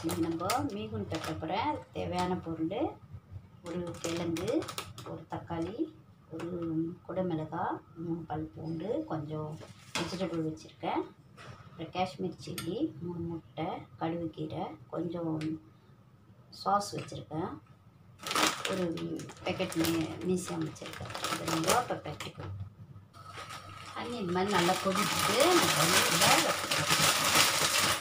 இன்னைக்கு நம்ம மீகுன் கட்ட போகிறேன் அதுக்கு தேவையான பொருள் ஒரு கிழங்கு ஒரு தக்காளி ஒரு குடமிளகாய் மூணு பல் பூண்டு கொஞ்சம் வெஜிடபிள் வச்சுருக்கேன் அப்புறம் காஷ்மீர் சில்லி மூணு முட்டை கழுவுக்கீரை கொஞ்சம் சாஸ் வச்சுருக்கேன் ஒரு பேக்கெட் மீ மீசியம் வச்சுருக்கேன் இது நம்ம இப்போ பேக்கெட் தண்ணி இந்த மாதிரி நல்லா கொதிச்சுட்டு நம்ம வந்து இதில் வச்சுக்கலாம்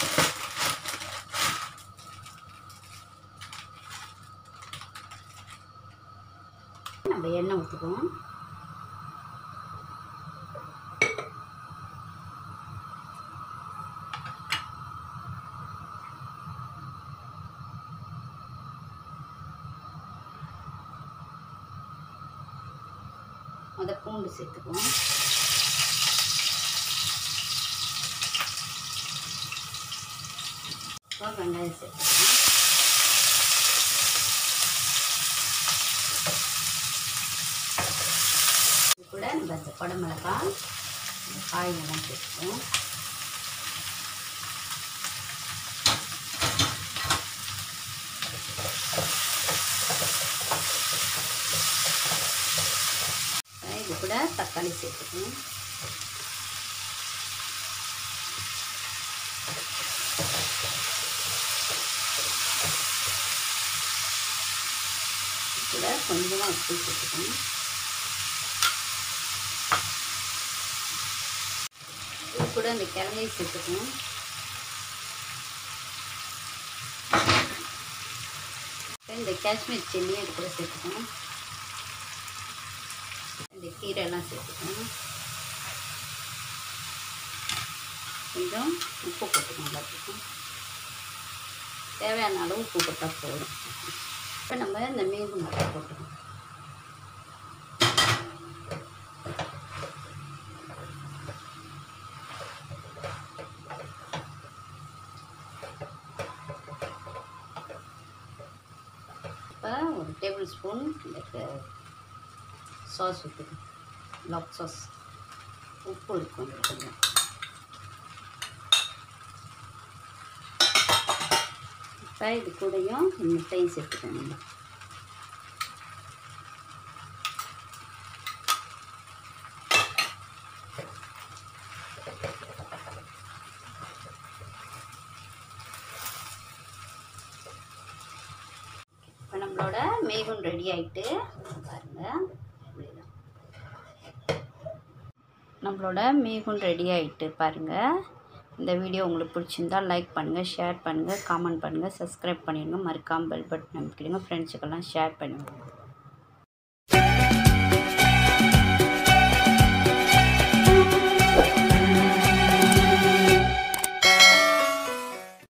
நம்ம எண்ணெய் ஊற்றுக்குவோம் முத பூண்டு சேர்த்துக்குவோம் இப்போ வெங்காயம் சேர்த்துக்குவோம் இது கூட நம்ம இந்த குடமிளகாய் இந்த காய்கள்லாம் சேர்த்துக்குவோம் இது கூட தக்காளி சேர்த்துக்கணும் இது கூட கொஞ்சமாக உப்பு சேர்த்துக்கணும் இது கூட இந்த கிழங்கையும் சேர்த்துக்கணும் அப்புறம் இந்த காஷ்மீர் சில்லியும் இது கூட சேர்த்துக்கணும் இந்த கீரைலாம் சேர்த்துக்கணும் கொஞ்சம் உப்பு போட்டுக்கணும் எல்லாத்துக்கும் தேவையான அளவு உப்பு போட்டால் போதும் இப்போ நம்ம இந்த மீன் மட்டும் போட்டுக்கணும் இப்போ ஒரு டேபிள் ஸ்பூன் இந்த சாஸ் ஊற்றுக்கணும் லாக் சாஸ் உப்பு இருக்கும் இதுல கொஞ்சம் இப்போ இது கூடயும் முட்டையும் சேர்த்துக்கணும் இப்போ நம்மளோட மேகும் ரெடி ஆயிட்டு பாருங்கள் இப்படிதான் நம்மளோட மேகும் ரெடி ஆயிட்டு பாருங்கள் இந்த வீடியோ உங்களுக்கு பிடிச்சிருந்தா லைக் பண்ணுங்கள் ஷேர் பண்ணுங்கள் காமெண்ட் பண்ணுங்கள் சப்ஸ்கிரைப் பண்ணிடுங்க மறக்காமல் பெல் பட்டன் அமைக்கிடுங்க ஃப்ரெண்ட்ஸுக்கெல்லாம் ஷேர் பண்ணுங்கள்